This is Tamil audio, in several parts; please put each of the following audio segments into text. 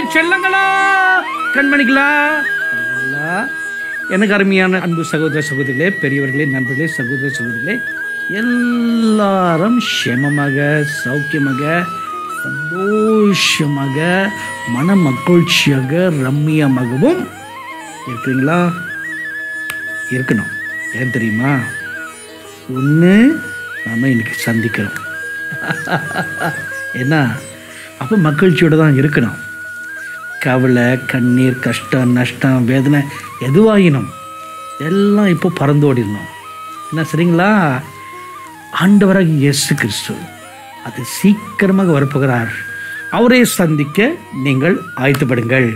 செல்லங்களா கண்மணிகளா நல்லா. எனக்கு அருமையான அன்பு சகோதர சகோதரிகளே பெரியவர்களே நண்பர்களே சகோதர சகோதரிகளே எல்லாரும் க்ஷேமமாக சௌக்கியமாக சந்தோஷமாக மன மகிழ்ச்சியாக ரம்மியமாகவும் இருக்கிறீங்களா இருக்கணும் ஏன் தெரியுமா ஒன்று நாம் இன்னைக்கு சந்திக்கிறோம் என்ன அப்போ மகிழ்ச்சியோடு தான் இருக்கணும் கவலை கண்ணீர் கஷ்டம் நஷ்டம் வேதனை எதுவாகினும் எல்லாம் இப்போ பறந்தோடிடணும் என்ன சரிங்களா ஆண்டவராக இயேசு கிறிஸ்து அது சீக்கிரமாக வரப்போகிறார் அவரை சந்திக்க நீங்கள் ஆயத்தப்படுங்கள்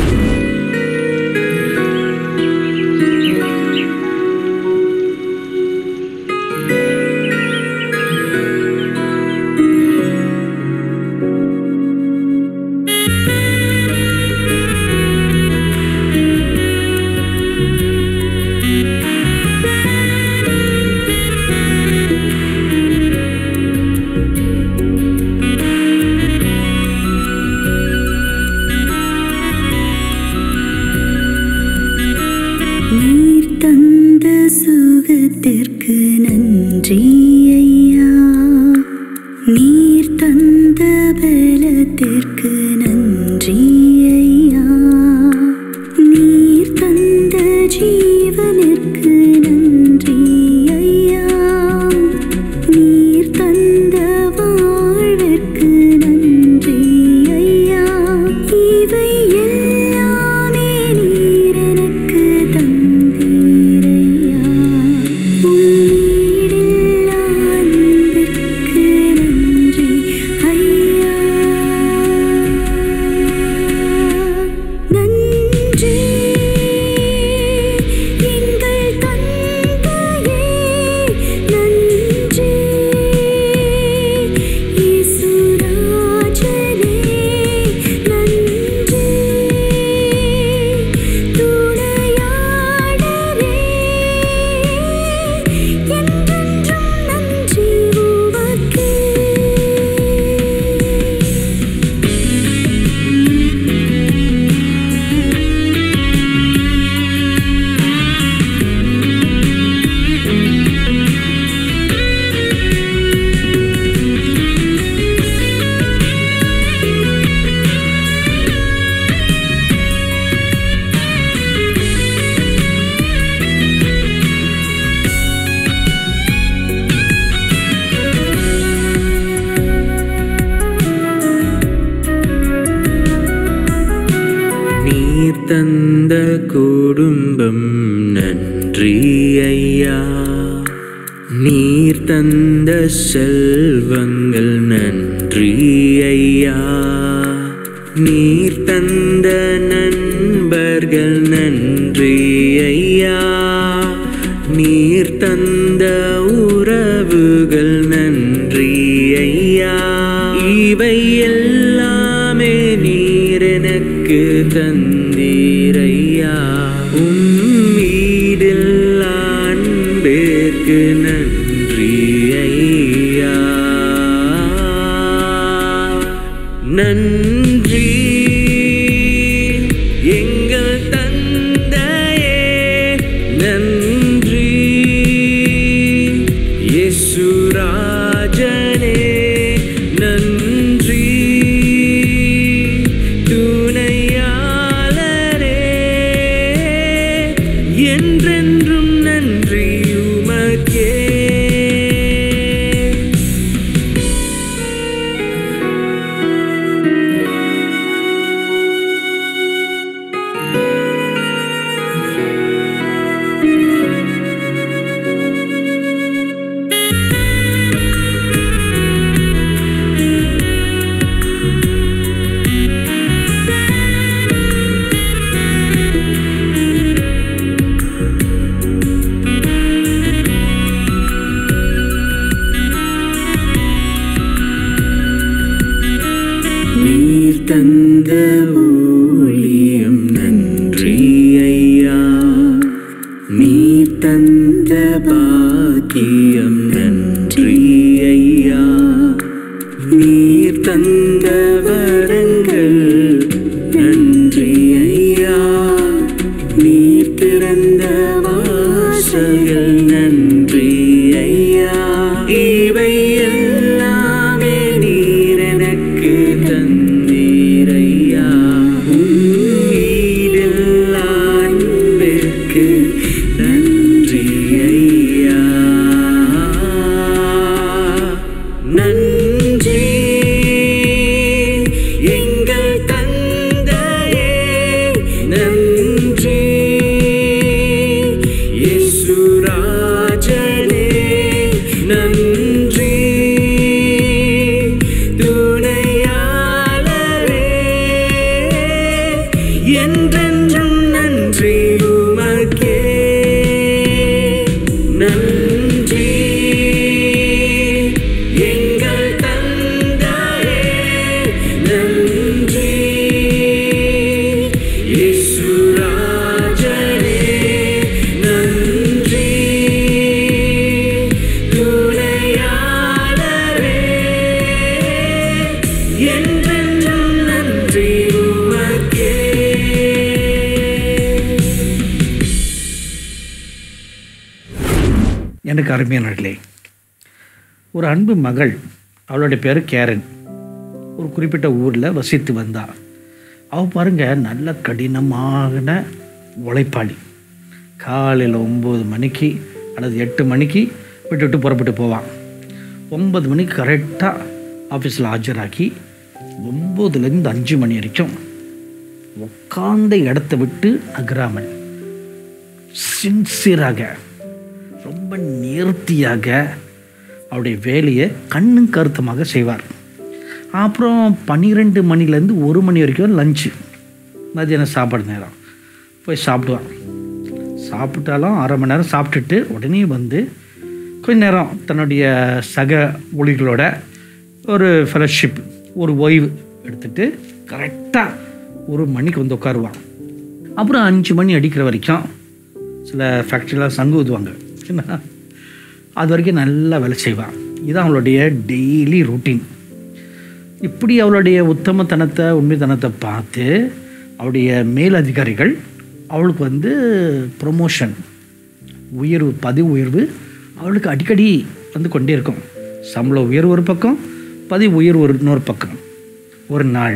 நீர் தந்த சுகத்திற்கு நன்றி ஐயா நீர் தந்த பலத்திற்கு நன்றி ஐயா நீர் தந்த ஜீவனிற்கு நன்றி ஐயா நீர் தந்த வாழ்விற்கு நன்றி ஐயா இவை எல்லாமே நீர் எனக்கு தந்தீரையா உன்னிடல்லா அன்பிற்கு நன்றி ஐயா நன்றி எங்கள் தந்தையே நன்றி இயேசுராஜனே நன்றி துணையாளரே என்றென்றும் நன்றி உமக்கே நீர் தந்த குடும்பம் நன்றி ஐயா நீர் தந்த செல்வங்கள் நன்றி ஐயா நீர் தந்த நண்பர்கள் நன்றி ஐயா நீர் தந்த உறவுகள் நன்றி ஐயா இவை எல்லாமே நீர் எனக்கு தந்தீரையா உம் வீடில் அன்பிற்கு நன்றி ஐயா நன்றி எங்கள் தந்தையே நன்றி இயேசுராஜனே நன்றி துணையாளரே என்றென்றும் நன்றி உமக்கே நீர் தந்த ஊழியம் நன்றி ஐயா நீர் தந்த பாக்கியம் நன்றி ஐயா நீர் தந்த வரங்கள் வாசல்கள் நன்றி ஐயா இவை எல்லாமே நீர் எனக்கு தந்தீரையா ஈடில்லா அன்பிற்கு நன்றி ஐயா நன்றி எங்கள் தந்தையே நன்றி இயேசுராஜனே நன்றி துணையாளரே என்றென்றும் நன்றி உமக்கே நன்றி எங்கள் தந்தையே நன்றி இயேசுராஜனே நன்றி துணையாளரே என்றென்றும் நன்றி உமக்கே எனக்கு அருமையானர்களே ஒரு அன்பு மகள் அவளுடைய பேர் கேரன் ஒரு குறிப்பிட்ட ஊரில் வசித்து வந்தா அவள் பாருங்க நல்ல கடினமான உழைப்பாளி காலையில் ஒம்பது மணிக்கு அல்லது எட்டு மணிக்கு விட்டு விட்டு புறப்பட்டு போவான் ஒன்பது மணிக்கு கரெக்டாக ஆஃபீஸில் ஆஜராகி ஒம்போதுலேருந்து அஞ்சு மணி வரைக்கும் உட்கார்ந்த இடத்த விட்டு நகராமல் சின்சியராக ரொம்ப நேர்த்தியாக அவருடைய வேலையை கண்ணும் கருத்துமாக செய்வார் அப்புறம் பன்னிரெண்டு மணிலேருந்து ஒரு மணி வரைக்கும் லஞ்சு மதியானம் சாப்பாடு நேரம் போய் சாப்பிடுவான் சாப்பிட்டாலும் அரை மணி நேரம் சாப்பிட்டுட்டு உடனே வந்து கொஞ்ச நேரம் தன்னுடைய சக ஊழியர்களோட ஒரு ஃபெலோஷிப் ஒரு ஓய்வு எடுத்துட்டு கரெக்டாக ஒரு மணிக்கு வந்து உட்காருவான் அப்புறம் அஞ்சு மணி அடிக்கிற வரைக்கும் சில ஃபேக்ட்ரியில் சங்கு ஊதுவாங்க என்ன அது வரைக்கும் நல்லா வேலை செய்வான் இதுதான் அவளுடைய டெய்லி ரூட்டீன் இப்படி அவளுடைய உத்தமத்தனத்தை உண்மைத்தனத்தை பார்த்து அவளுடைய மேலதிகாரிகள் அவளுக்கு வந்து ப்ரொமோஷன் உயர்வு பதவி உயர்வு அவளுக்கு அடிக்கடி வந்து கொண்டே இருக்கும் சம்பள உயர்வு ஒரு பக்கம் பதவி உயர்வு ஒரு இன்னொரு பக்கம் ஒரு நாள்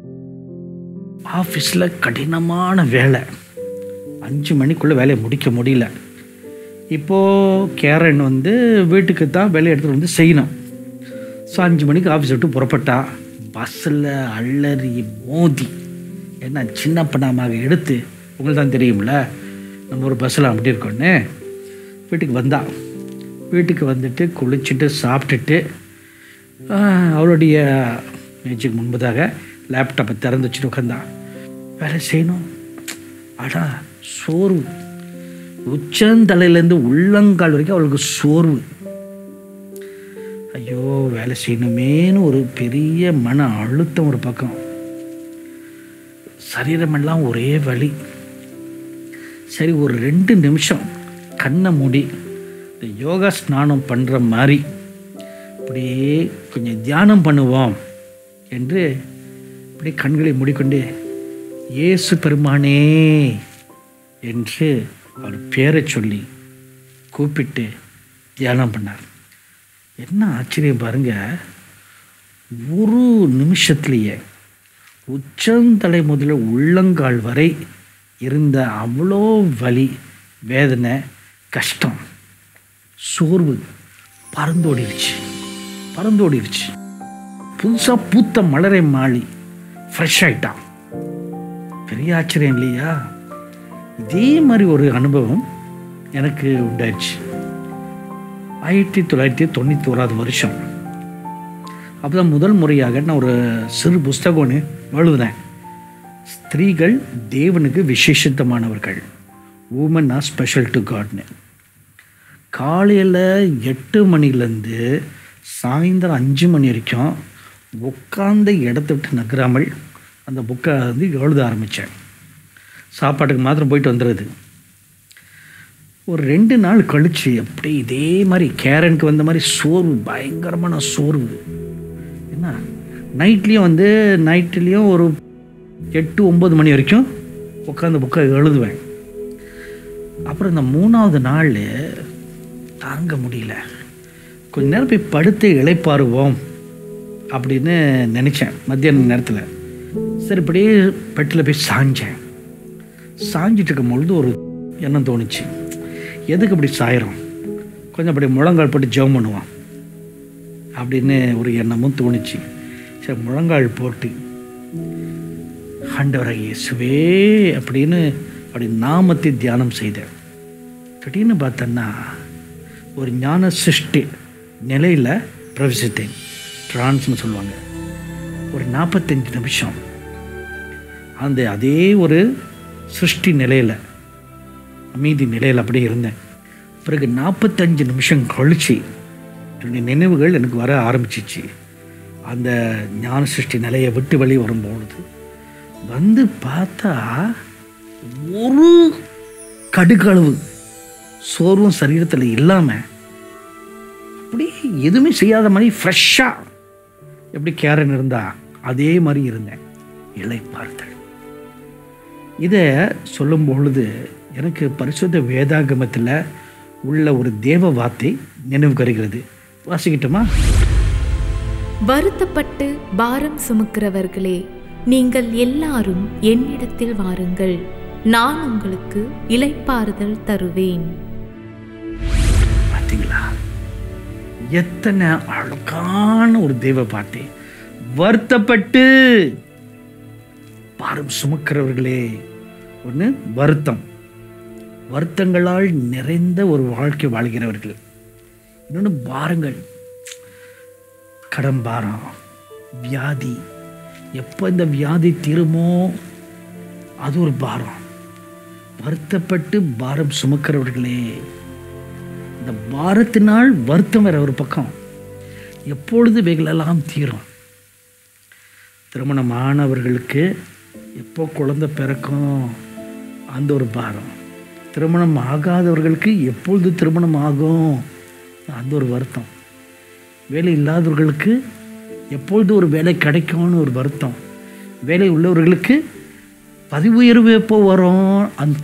ஆஃபீஸில் கடினமான வேலை அஞ்சு மணிக்குள்ளே வேலையை முடிக்க முடியல இப்போது கேரன் வந்து வீட்டுக்கு தான் வேலையை எடுத்துகிட்டு வந்து செய்யணும் ஸோ அஞ்சு மணிக்கு ஆஃபீஸ் விட்டு புறப்பட்டா பஸ்ஸில் அள்ளறி மோதி என்ன சின்ன பண்ணாமாக எடுத்து உங்களுக்கு தான் தெரியும்ல நம்ம ஒரு பஸ்ஸில் அப்படி இருக்கோன்னு வீட்டுக்கு வந்தா வீட்டுக்கு வந்துட்டு குளிச்சுட்டு சாப்பிட்டுட்டு ஆஹ், அவளுடைய மேஜைக்கு முன்பதாக லேப்டாப்பை திறந்து வச்சுட்டு உட்காந்தா வேலை செய்யணும் அடா சோர்வு உச்சந்தலையிலேருந்து உள்ளங்கால் வரைக்கும் அவளுக்கு சோர்வு ஐயோ வேலை செய்யணுமேன்னு ஒரு பெரிய மன அழுத்தம் ஒரு பக்கம் சரீரமெல்லாம் ஒரே வலி சரி ஒரு ரெண்டு நிமிஷம் கண்ணை மூடி இந்த யோகா ஸ்நானம் பண்ணுற மாதிரி அப்படியே கொஞ்சம் தியானம் பண்ணுவோம் என்று அப்படியே கண்களை மூடிக்கொண்டு இயேசு பெருமானே என்று அவர் பேரை சொல்லி கூப்பிட்டு தியானம் பண்ணார் என்ன ஆச்சரியம் பாருங்க ஒரு நிமிஷத்துலேயே உச்சந்தலை முதல்ல உள்ளங்கால் வரை இருந்த அவ்வளோ வலி வேதனை கஷ்டம் சோர்வு பறந்தோடிருச்சு பறந்தோடிருச்சு புதுசாக பூத்த மலரை மாளி ஃப்ரெஷ் ஆயிட்டான் பெரிய ஆச்சரியம் இல்லையா இதே மாதிரி ஒரு அனுபவம் எனக்கு உண்டாயிடுச்சு ஆயிரத்தி தொள்ளாயிரத்தி தொண்ணூற்றி ஓராது வருஷம் அப்போதான் முதல் முறையாக நான் ஒரு சிறு புஸ்தகம் ஒன்று எழுதுனேன் ஸ்திரீகள் தேவனுக்கு விசேஷித்தமானவர்கள் உமன் ஆர் ஸ்பெஷல் டு காட்னு காலையில் எட்டு மணிலேருந்து சாயந்தரம் அஞ்சு மணி வரைக்கும் உட்காந்த இடத்த விட்டு நகராமல் அந்த புக்கை வந்து எழுத ஆரம்பித்தேன் சாப்பாட்டுக்கு மாத்திரம் போயிட்டு வந்துடுது ஒரு ரெண்டு நாள் கழிச்சு அப்படியே இதே மாதிரி கேரனுக்கு வந்த மாதிரி சோர்வு பயங்கரமான சோர்வு என்ன நைட்லேயும் வந்து நைட்லேயும் ஒரு எட்டு ஒம்பது மணி வரைக்கும் உட்காந்து புக்கை எழுதுவேன் அப்புறம் இந்த மூணாவது நாள் தாங்க முடியல கொஞ்ச நேரம் போய் படுத்து இளைப்பாருவோம் அப்படின்னு நினச்சேன் மத்தியான நேரத்தில் சரி இப்படியே பெட்டில் போய் சாஞ்சேன் சாஞ்சிட்டு இருக்கும் பொழுது ஒரு எண்ணம் தோணுச்சு எதுக்கு இப்படி சாயிரும் கொஞ்சம் அப்படி முழங்கால் போட்டு ஜெபம் பண்ணுவான் அப்படின்னு ஒரு எண்ணமும் தோணுச்சு சரி முழங்கால் போட்டு ஆண்டவராக இயேசுவே அப்படின்னு அப்படி நாமத்தை தியானம் செய்தேன் திடீர்னு பார்த்தோன்னா ஒரு ஞான சிருஷ்டி நிலையில் பிரவேசித்தேன் ட்ரான்ஸ்னு சொல்லுவாங்க ஒரு நாற்பத்தஞ்சு நிமிஷம் அந்த அதே ஒரு சிருஷ்டி நிலையில் அமைதி நிலையில் அப்படியே இருந்தேன் பிறகு நாற்பத்தஞ்சு நிமிஷம் கழிச்சு என்னுடைய நினைவுகள் எனக்கு வர ஆரம்பிச்சிச்சு அந்த ஞான சிருஷ்டி நிலையை விட்டு வெளியே வரும்பொழுது வந்து பார்த்தா ஒரு கடுகளவு சோர்வும் சரீரத்தில் இல்லாமல் அப்படியே எதுவுமே செய்யாத மாதிரி ஃப்ரெஷ்ஷாக எப்படி கேரன் இருந்தா அதே மாதிரி இருந்தேன் இலை பார்த்தல் இதை சொல்லும் பொழுது எனக்கு பரிசுத்த வேதாகமத்தில் உள்ள ஒரு தேவ வார்த்தை நினைவு வருகிறது வாசிக்கட்டுமா வருத்தப்பட்டு பாரம் சுமக்கிறவர்களே நீங்கள் எல்லாரும் என்னிடத்தில் வாருங்கள் நான் உங்களுக்கு இளைப்பாறுதல் தருவேன் பார்த்தீங்களா எத்தனை அழகான ஒரு தெய்வ பாட்டை வருத்தப்பட்டு பாரம் சுமக்கிறவர்களே ஒன்று வருத்தம் வருத்தங்களால் நிறைந்த ஒரு வாழ்க்கை வாழ்கிறவர்கள் இன்னொன்று பாரங்கள் கடன் பாரம் வியாதி எப்போ இந்த வியாதி தீருமோ அது ஒரு பாரம் வருத்தப்பட்டு பாரம் சுமக்கிறவர்களே இந்த பாரத்தினால் வருத்தம் வேற ஒரு பக்கம் எப்பொழுது இவைகளெல்லாம் தீரும் திருமணமானவர்களுக்கு எப்போ குழந்தை பிறக்கும் அந்த ஒரு பாரம் திருமணம் ஆகாதவர்களுக்கு எப்பொழுது திருமணம் ஆகும் அந்த ஒரு வருத்தம் வேலை இல்லாதவர்களுக்கு எப்பொழுது ஒரு வேலை கிடைக்கும்னு ஒரு வருத்தம் வேலை உள்ளவர்களுக்கு பதவி உயர்வு எப்போ வரும் அந்த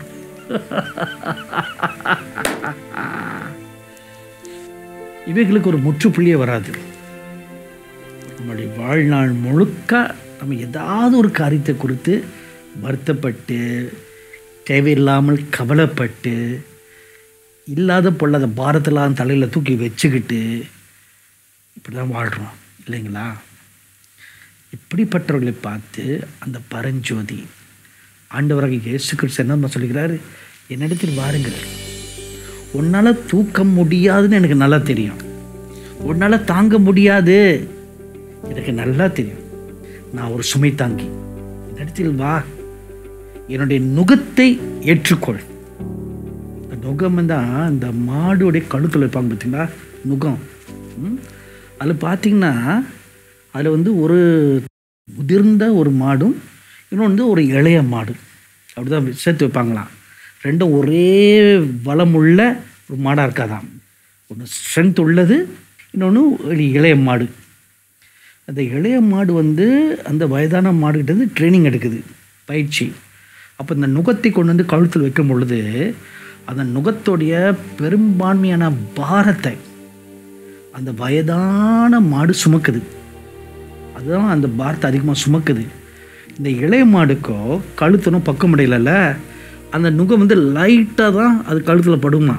இவைகளுக்கு ஒரு முற்றுப்புள்ளியே வராது நம்முடைய வாழ்நாள் முழுக்க நம்ம ஏதாவது ஒரு காரியத்தை குறித்து வருத்தப்பட்டு தேவையில்லாமல் கவலைப்பட்டு இல்லாத பொல்லாத பாரத்தெல்லாம் தலையில் தூக்கி வச்சுக்கிட்டு இப்படி தான் வாழ்கிறோம் இல்லைங்களா இப்படிப்பட்டவர்களை பார்த்து அந்த பரஞ்சோதி ஆண்டவராக இயேசு கிறிஸ்து என்ன சொல்லுகிறாரு என்னிடத்தில் வாருங்கள் உன்னால் தூக்க முடியாதுன்னு எனக்கு நல்லா தெரியும் உன்னால் தாங்க முடியாது எனக்கு நல்லா தெரியும் நான் ஒரு சுமை தாங்கி என்னிடத்தில் வா என்னுடைய நுகத்தை ஏற்றுக்கொள் இந்த நுகம் தான் இந்த மாடுடைய கழுத்தில் வைப்பாங்க பார்த்தீங்களா நுகம் ம்? அதில் பார்த்தீங்கன்னா அதில் வந்து ஒரு முதிர்ந்த ஒரு மாடும் இன்னொன்று வந்து ஒரு இளைய மாடு அப்படிதான் சேர்த்து வைப்பாங்களாம் ரெண்டும் ஒரே வளமுள்ள ஒரு மாடாக இருக்காதாம் ஒன்று ஸ்ட்ரென்த் உள்ளது இன்னொன்று ஒரு இளைய மாடு அந்த இளைய மாடு வந்து அந்த வயதான மாடுகிட்ட இருந்து ட்ரைனிங் எடுக்குது பயிற்சி அப்போ இந்த நுகத்தை கொண்டு வந்து கழுத்தில் வைக்கும் பொழுது அந்த நுகத்துடைய பெரும்பான்மையான பாரத்தை அந்த வயதான மாடு சுமக்குது அதுதான் அந்த பாரத்தை அதிகமாக சுமக்குது இந்த இளைய மாடுக்கோ கழுத்தனும் பக்கம் முடியலல்ல அந்த நுகம் வந்து லைட்டாக தான் அது கழுத்தில் படுமா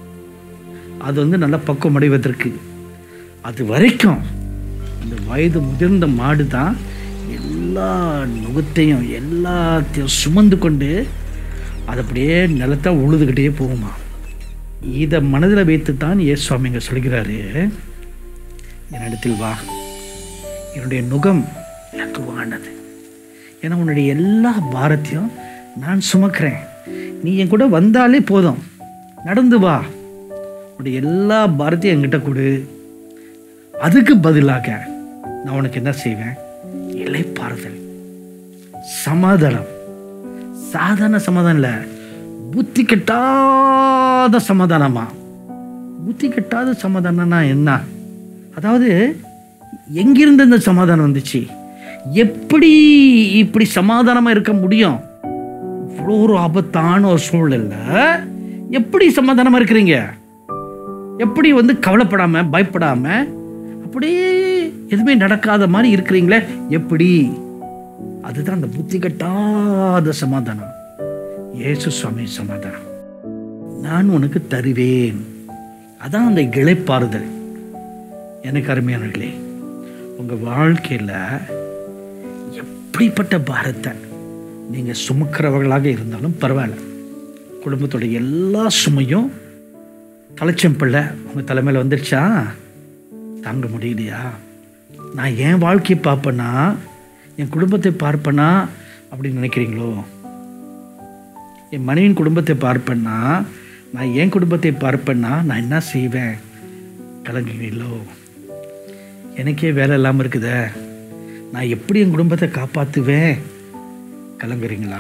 அது வந்து நல்லா பக்கம் அடைவதற்கு அது வரைக்கும் இந்த வயது முதிர்ந்த மாடு தான் எல்லா நுகத்தையும் எல்லாத்தையும் சுமந்து கொண்டு அது அப்படியே நிலத்தை உழுதுகிட்டே போகுமா இதை மனதில் வைத்து தான் சுவாமி இங்கே சொல்கிறாரு என்னிடத்தில் வா என்னுடைய நுகம் இலக்குவானது ஏன்னா உன்னுடைய எல்லா பாரத்தையும் நான் சுமக்கிறேன் நீ என் கூட வந்தாலே போதும் நடந்து வா உன்னுடைய எல்லா பாரத்தையும் என்கிட்ட கொடு அதுக்கு பதிலாக நான் உனக்கு என்ன செய்வேன் இலைப்பாறுதல் சமாதானம் சாதாரண சமாதானம் இல்லை புத்தி கெட்டாத சமாதானமா புத்தி கெட்டாத சமாதானம்னா என்ன அதாவது எங்கிருந்து இந்த சமாதானம் வந்துச்சு எப்படி இப்படி சமாதானமா இருக்க முடியும் இவ்வளோ ஒரு ஆபத்தான ஒரு சூழல்ல எப்படி சமாதானமா இருக்கிறீங்க எப்படி வந்து கவலைப்படாம பயப்படாம அப்படியே எதுவுமே நடக்காத மாதிரி இருக்கிறீங்களே எப்படி அதுதான் அந்த புத்தி கட்டாத சமாதானம் இயேசு சுவாமி சமாதானம் நான் உனக்கு தருவேன் அதான் அந்த இளைப்பாறுதல் எனக்கு அருமையானவர்களே உங்க வாழ்க்கையில எப்படிப்பட்ட பாரத்தை நீங்க சுமக்கிறவர்களாக இருந்தாலும் பரவாயில்ல குடும்பத்தோட எல்லா சுமையும் தலைச்சம் பிள்ளை உங்க தலைமையில் வந்துருச்சா தாங்க முடியலையா நான் என் வாழ்க்கையை பார்ப்பேனா என் குடும்பத்தை பார்ப்பேனா அப்படின்னு நினைக்கிறீங்களோ என் மனைவியின் குடும்பத்தை பார்ப்பேன்னா நான் என் குடும்பத்தை பார்ப்பேன்னா நான் என்ன செய்வேன் கலங்குறீங்களோ எனக்கே வேலை இல்லாமல் இருக்குதே நான் எப்படி என் குடும்பத்தை காப்பாற்றுவேன் கலங்குறீங்களா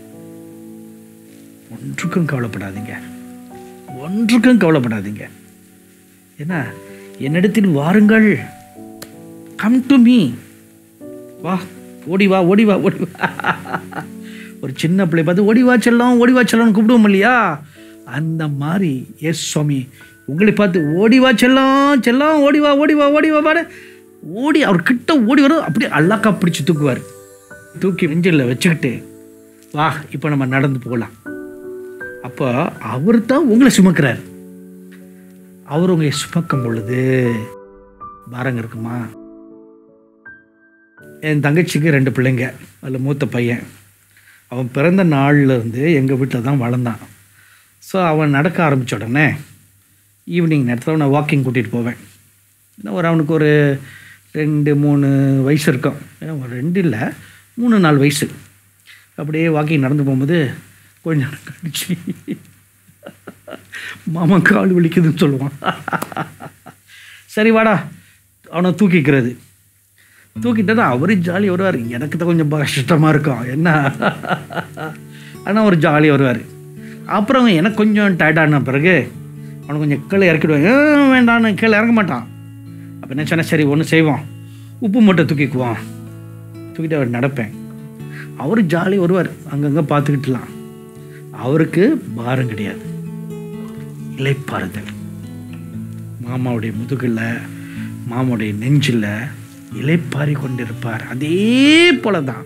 ஒன்றுக்கும் கவலைப்படாதீங்க ஒன்றுக்கும் கவலைப்படாதீங்க என்ன என்னிடத்தில் வாருங்கள் கம் டு மீ வா ஓடி வா ஓடி வா ஓடி வா ஒரு சின்ன பிள்ளை பார்த்து ஓடி வா செல்லம் ஓடி வா செல்லம்னு கூப்பிடுவோம் இல்லையா அந்த மாதிரி எஸ் சுவாமி உங்களை பார்த்து ஓடி வா செல்லம் செல்லம் ஓடி வா ஓடி வா ஓடி வா பாரு ஓடி அவர் கிட்ட ஓடி வரும் அப்படியே அல்லாக்கா பிடிச்சி தூக்குவார் தூக்கி நெஞ்சில் வச்சுக்கிட்டு வா இப்போ நம்ம நடந்து போகலாம் அப்போ அவர் தான் உங்களை சுமக்கிறார் அவர் உங்களை சுமக்கும் பொழுது பாரங்க இருக்குமா என் தங்கச்சிக்கு ரெண்டு பிள்ளைங்க அதில் மூத்த பையன் அவன் பிறந்த நாள்ல இருந்து எங்கள் வீட்டில் தான் வளர்ந்தான் ஸோ அவன் நடக்க ஆரம்பித்த உடனே ஈவினிங் நேரத்தில் அவனை வாக்கிங் கூட்டிகிட்டு போவேன் ஏன்னா ஒரு அவனுக்கு ஒரு ரெண்டு மூணு வயசு இருக்கும் ஏன்னா ஒரு ரெண்டு இல்லை மூணு நாலு வயசு அப்படியே வாக்கிங் நடந்து போகும்போது கொஞ்ச நேரம் கழிச்சு மாமா கால் வலிக்குதுன்னு சொல்லுவான் சரி வாடா அவனை தூக்கிக்கிறது தூக்கிட்டா அவரு ஜாலி வருவார் எனக்கு தான் கொஞ்சம் கஷ்டமாக இருக்கும் என்ன ஆனால் அவர் ஜாலி வருவார் அப்புறம் எனக்கு கொஞ்சம் டயர்டான பிறகு அவனை கொஞ்சம் கீழே இறக்கிடுவாங்க "ஏன் வேண்டான்னு கீழே இறங்க மாட்டான் அப்போ என்ன சொன்னேன் சரி ஒன்று செய்வோம் உப்பு மூட்டை தூக்கிக்குவோம் தூக்கிட்டு அவர் நடப்பேன் அவர் ஜாலி வருவார் அங்கங்கே பார்த்துக்கிட்டுலாம் அவருக்கு பாரம் கிடையாது இலைப்பாறுதல் மாமாவுடைய முதுகில் மாமாவுடைய நெஞ்சில் இலைப்பாரி கொண்டிருப்பார் அதே போல தான்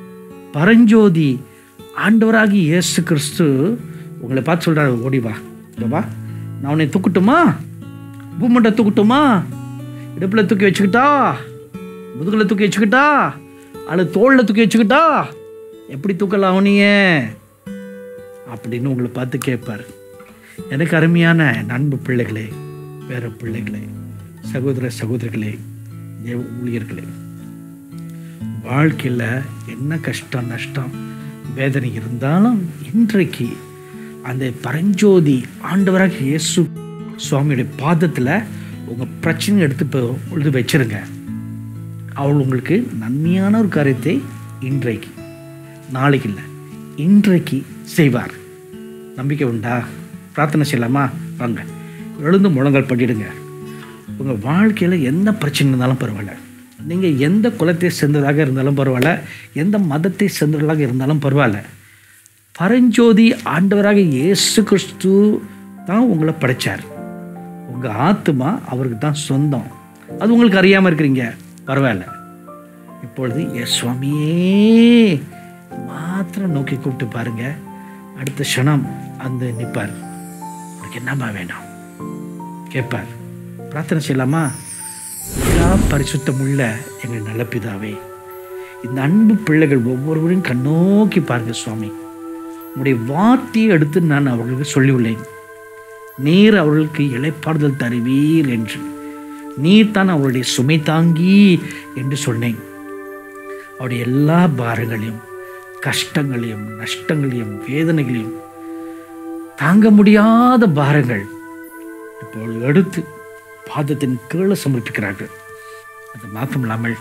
பரஞ்சோதி ஆண்டவராகி இயேசு கிறிஸ்து உங்களை பார்த்து சொல்கிறாரு ஓடி வா இதோ வா நான் உன்னை தூக்கட்டுமா பூமண்டை தூக்கட்டுமா இடுப்பில் தூக்கி வச்சுக்கிட்டா முதுகில் தூக்கி வச்சுக்கிட்டா அல்லது தோளில் தூக்கி வச்சுக்கிட்டா எப்படி தூக்கலாம் அவனையே அப்படின்னு உங்களை பார்த்து கேட்பார் எனக்கு அருமையான நண்பு பிள்ளைகளே பேர பிள்ளைகளே சகோதர சகோதரிகளே தேவ ஊழியர்களே வாழ்க்கையில் என்ன கஷ்டம் நஷ்டம் வேதனை இருந்தாலும் இன்றைக்கு அந்த பரஞ்சோதி ஆண்டவராக இயேசு சுவாமியுடைய பாதத்தில் உங்கள் பிரச்சனை எடுத்து இப்போ உழுது வச்சிருங்க அவள் உங்களுக்கு நன்மையான ஒரு காரியத்தை இன்றைக்கு நாளைக்கு இல்லை இன்றைக்கு செய்வார் நம்பிக்கை உண்டா பிரார்த்தனை செய்யலாமா வாங்க எழுந்து முழங்கல் பண்ணிடுங்க உங்கள் வாழ்க்கையில் எந்த பிரச்சனை இருந்தாலும் பரவாயில்ல நீங்கள் எந்த குலத்தை சேர்ந்ததாக இருந்தாலும் பரவாயில்ல எந்த மதத்தை சேர்ந்தவர்களாக இருந்தாலும் பரவாயில்ல பரஞ்சோதி ஆண்டவராக இயேசு கிறிஸ்து தான் உங்களை படைச்சார் உங்கள் ஆத்மா அவருக்கு தான் சொந்தம் அது உங்களுக்கு அறியாமல் இருக்கிறீங்க பரவாயில்ல இப்பொழுது எஸ் சுவாமியே மாத்திரம் நோக்கி கூப்பிட்டு பாருங்க அடுத்த க்ஷணம் அந்த நிற்பார் உனக்கு என்னம்மா வேணும் கேட்பார் பிரார்த்தனை செய்யலாமா எல்லா பரிசுத்தமுள்ள எங்கள் நல்ல பிதாவே இந்த அன்பு பிள்ளைகள் ஒவ்வொருவரும் கண்ணோக்கி பாருங்க சுவாமி உங்களுடைய வார்த்தையை எடுத்து நான் அவர்களுக்கு சொல்லியுள்ளேன் நீர் அவர்களுக்கு இளைப்பாறுதல் தருவீர் என்று நீர் தான் அவருடைய சுமை தாங்கி என்று சொன்னேன் அவருடைய எல்லா பாரங்களையும் கஷ்டங்களையும் நஷ்டங்களையும் வேதனைகளையும் தாங்க முடியாத பாரங்கள் இப்பொழுது எடுத்து பாதத்தின் கீழே சமர்ப்பிக்கிறார்கள் அது மாத்திரமில்லாமல்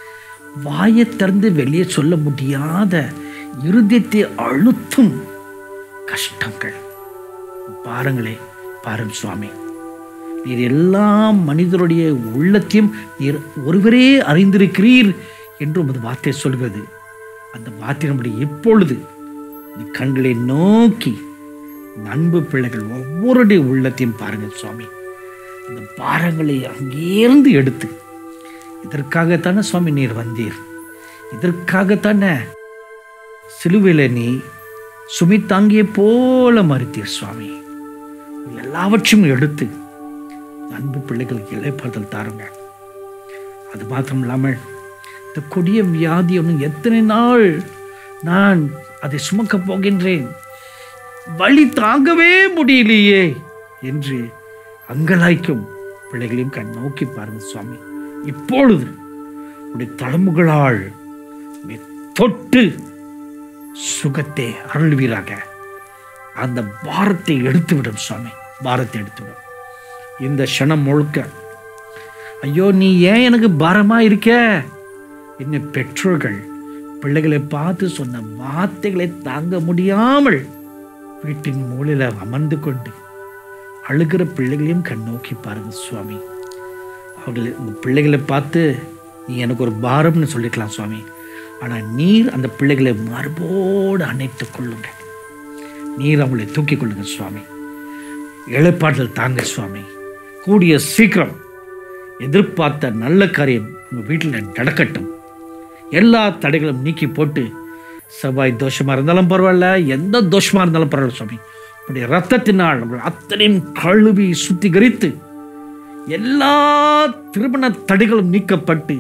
வாயை திறந்து வெளியே சொல்ல முடியாத இருதயத்தை அழுத்தும் கஷ்டங்கள் பாருங்களே பாரும் சுவாமி நீர் எல்லா மனிதருடைய உள்ளத்தையும் நீர் ஒருவரே அறிந்திருக்கிறீர் என்று உமது வார்த்தை சொல்கிறது அந்த வார்த்தை நம்முடைய இப்பொழுது இந்த கண்களை நோக்கி இந்த அன்பு பிள்ளைகள் ஒவ்வொருடைய உள்ளத்தையும் பாருங்க சுவாமி அந்த பாரங்களை அங்கேருந்து எடுத்து இதற்காகத்தானே சுவாமி நீர் வந்தீர் இதற்காகத்தானே சிலுவையில் நீ சுமித்தாங்கிய போல மறுத்தீர் சுவாமி எல்லாவற்றையும் எடுத்து அன்பு பிள்ளைகளுக்கு இலைப்பாறுதல் தாருங்க அது மாத்திரம் இல்லாமல் இந்த கொடிய வியாதி ஒன்று எத்தனை நாள் நான் அதை சுமக்கப் போகின்றேன் வழி தாங்கவே முடியலையே என்று அங்கலாய்க்கும் பிள்ளைகளையும் கண் நோக்கி பாருங்க சுவாமி இப்பொழுது உடைய தளம்புகளால் உம்மை தொட்டு சுகத்தை அருள்வீராக அந்த பாரத்தை எடுத்துவிடும் சுவாமி பாரத்தை எடுத்துவிடும் இந்த க்ஷணம் முழுக்க ஐயோ நீ ஏன் எனக்கு பாரமா இருக்க இன்னும் பெற்றோர்கள் பிள்ளைகளை பார்த்து சொன்ன வார்த்தைகளை தாங்க முடியாமல் வீட்டின் மூலையில் அமர்ந்து கொண்டு அழுகிற பிள்ளைகளையும் கண் நோக்கி பாருங்க சுவாமி அவர்களை உங்க பிள்ளைகளை பார்த்து நீ எனக்கு ஒரு பாரம்னு சொல்லிக்கலாம் சுவாமி ஆனால் நீர் அந்த பிள்ளைகளை மறுபோடு அணைத்துக் கொள்ளுங்க நீர் அவங்களை தூக்கிக் கொள்ளுங்க சுவாமி இழைப்பாற்றல் தாங்க சுவாமி கூடிய சீக்கிரம் எதிர்பார்த்த நல்ல காரியம் உங்கள் வீட்டில் நடக்கட்டும் எல்லா தடைகளும் நீக்கி போட்டு செவ்வாய் தோஷமாக இருந்தாலும் பரவாயில்ல எந்த தோஷமாக இருந்தாலும் பரவாயில்ல சுவாமி உடைய ரத்தத்தினால் உங்கள் அத்தனையும் கழுவி சுத்திகரித்து எல்லா திருமண தடைகளும் நீக்கப்பட்டு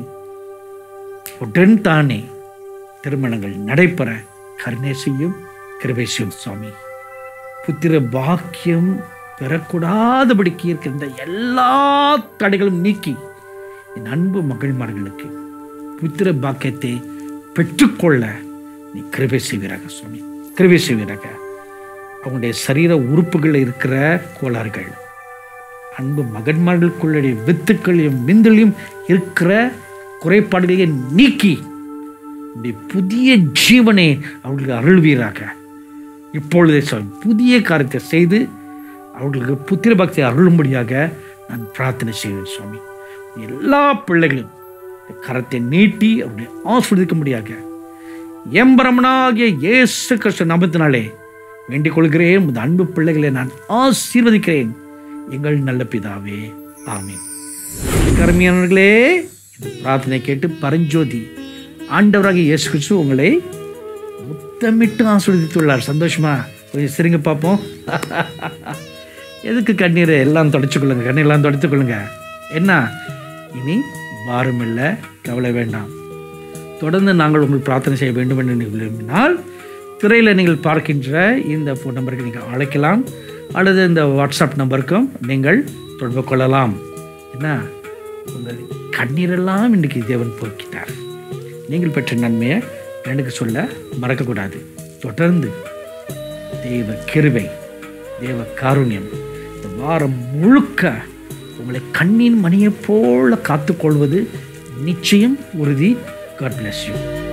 உடன் தானே திருமணங்கள் நடைபெற கருணை செய்யும் கிருபை செய்யும் சுவாமி புத்திர பாக்கியம் பெறக்கூடாதபடிக்கு இருக்கின்ற எல்லா தடைகளும் நீக்கி என் அன்பு மகள்மார்களுக்கு புத்திர பாக்கியத்தை பெற்றுக்கொள்ள நீ கிருபை செய்வீராக சுவாமி கிருபை செய்வீராக அவங்களுடைய சரீர உறுப்புகளில் இருக்கிற கோளாறுகள் அன்பு மகன்மார்களுக்குள்ளுடைய வித்துக்களையும் விந்தலையும் இருக்கிற குறைபாடுகளையே நீக்கி உடைய புதிய ஜீவனை அவர்களுக்கு அருள்வீராக இப்பொழுதே சொல் புதிய காரியத்தை செய்து அவர்களுக்கு புத்திர பக்தியை அருளும்படியாக நான் பிரார்த்தனை செய்வேன் சுவாமி எல்லா பிள்ளைகளும் இந்த கரத்தை நீட்டி அவருடைய ஆஸ்வதிக்கும்படியாக எம்பரமனாகிய இயேசு கிறிஸ்து நாமத்தினாலே வேண்டிக் கொள்கிறேன் உமது அன்பு பிள்ளைகளை நான் ஆசீர்வதிக்கிறேன் எங்கள் நல்ல பிதாவே ஆமென் கருமையானவர்களே இந்த பிரார்த்தனை கேட்டு பரஞ்சோதி ஆண்டவராகிய இயேசு கிறிஸ்து உங்களை முத்தமிட்டு ஆசீர்வதித்துள்ளார் சந்தோஷமா கொஞ்சம் சிரிங்க பார்ப்போம் எதுக்கு கண்ணீரை எல்லாம் தொடச்சுக்கொள்ளுங்க கண்ணீரெல்லாம் தொடச்சுக்கொள்ளுங்க என்ன இனி பாரம் இல்லை கவலை வேண்டாம் தொடர்ந்து நாங்கள் உங்கள் பிரார்த்தனை செய்ய வேண்டும் என்று நீங்கள் விரும்பினால் திரையில் நீங்கள் பார்க்கின்ற இந்த ஃபோன் நம்பருக்கு நீங்கள் அழைக்கலாம் அல்லது இந்த வாட்ஸ்அப் நம்பருக்கும் நீங்கள் தொடர்பு கொள்ளலாம் என்ன உங்கள் கண்ணீரெல்லாம் இன்றைக்கி தேவன் போக்கிட்டார் நீங்கள் பெற்ற நன்மையை எனக்கு சொல்ல மறக்கக்கூடாது தொடர்ந்து தேவ கிருபை தேவ காருண்யம் இந்த வாரம் முழுக்க உங்களை கண்ணின் மணியைப் போல காத்துக்கொள்வது நிச்சயம் உறுதி காட் bless you